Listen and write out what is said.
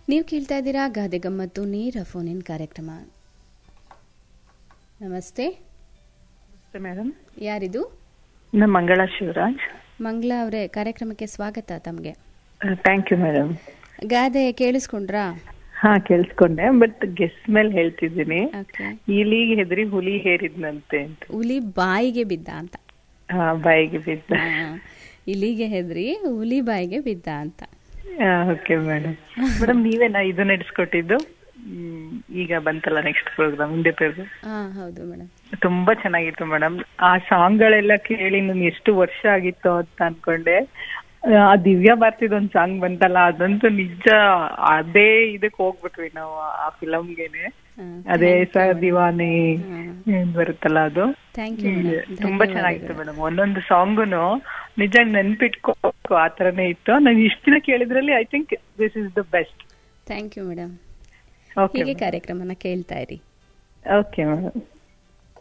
ನೀವು ಕೇಳ್ತಾ ಇದ್ದೀರಾ ಗಾದೆ ಗಮ್ಮತ್ತು ನೇರ ಫೋನ್ ಇನ್ ಕಾರ್ಯಕ್ರಮ ನಮಸ್ತೆ ಮೇಡಮ್ ಯಾರಿದು ನಮ್ಮ ಮಂಗಳ ಶಿವರಾಜ್ ಮಂಗ್ಲಾ ಅವರೇ ಕಾರ್ಯಕ್ರಮಕ್ಕೆ ಸ್ವಾಗತ ತಮಗೆ ಥ್ಯಾಂಕ್ ಯು ಮೇಡಮ್ ಗಾದೆ ಕೇಳಿಸ್ಕೊಂಡ್ರಾ ಹಾ ಕೇಳಿಸ್ಕೊಂಡೆ ಬಟ್ ಗೆಸ್ ಮೇಲೆ ಹೇಳ್ತಿದ್ದೀನಿ ಓಕೆ ಇಲಿಗೆ ಹೆದರಿ ಹುಲಿ ಹೇರಿದ್ನಂತೆ ಅಂತ ಹುಲಿ ಬಾಯಿಗೆ ಬಿದ್ದ ಅಂತ ಹಾ ಬಾಯಿಗೆ ಬಿದ್ದ ಆ, ಇಲಿಗೆ ಹೆದ್ರಿ ಹುಲಿ ಬಾಯಿಗೆ ಬಿದ್ದ ಅಂತ ಓಕೆ ಮೇಡಮ್ ಮೇಡಮ್ ನೀವೇನಾ ಇದು ನಡೆಸ್ಕೊಟ್ಟಿದ್ದು ಹ್ಮ್, ಈಗ ಬಂತಲ್ಲ ನೆಕ್ಸ್ಟ್ ಪ್ರೋಗ್ರಾಮ್ ಹಿಂದೆ ಪ್ರೋಗ್ರಾಮ್ ಹಾ ಹೌದು ಮೇಡಮ್ ತುಂಬಾ ಚೆನ್ನಾಗಿತ್ತು ಮೇಡಮ್ ಆ ಸಾಂಗ್ಗಳೆಲ್ಲ ಕೇಳಿ ನನ್ ಎಷ್ಟು ವರ್ಷ ಆಗಿತ್ತು ಅಂತ ಅನ್ಕೊಂಡೆ ಆ ದಿವ್ಯಾ ಭಾರತಿದ್ ಒಂದ್ ಸಾಂಗ್ ಬಂತಲ್ಲ ಅದಂತೂ ನಿಜ ಅದೇ ಇದಕ್ ಹೋಗ್ಬಿಟ್ವಿ ನಾವು ಆ ಫಿಲಮ್ಗೆನೆ ಅದೇ ಸ ದಿವಾನಿ ಏನ್ ಬರುತ್ತಲ್ಲ ಅದು ಥ್ಯಾಂಕ್ ಯು ಮೇಡಮ್ ತುಂಬಾ ಚೆನ್ನಾಗಿತ್ತು ಮೇಡಮ್ ಒಂದೊಂದು ಸಾಂಗುನು ನಿಜ ನೆನ್ಪಿಟ್ಕೋಬೇಕು ಆ ತರನೇ ಇತ್ತು ನಾನು ಇಷ್ಟ ದಿನ ಕೇಳಿದ್ರಲ್ಲಿ I think this is the best thank you madam okay ಹೀಗೆ ಕಾರ್ಯಕ್ರಮನ ಕೇಳ್ತಾ ಇರಿ ಓಕೆ ಮೇಡಮ್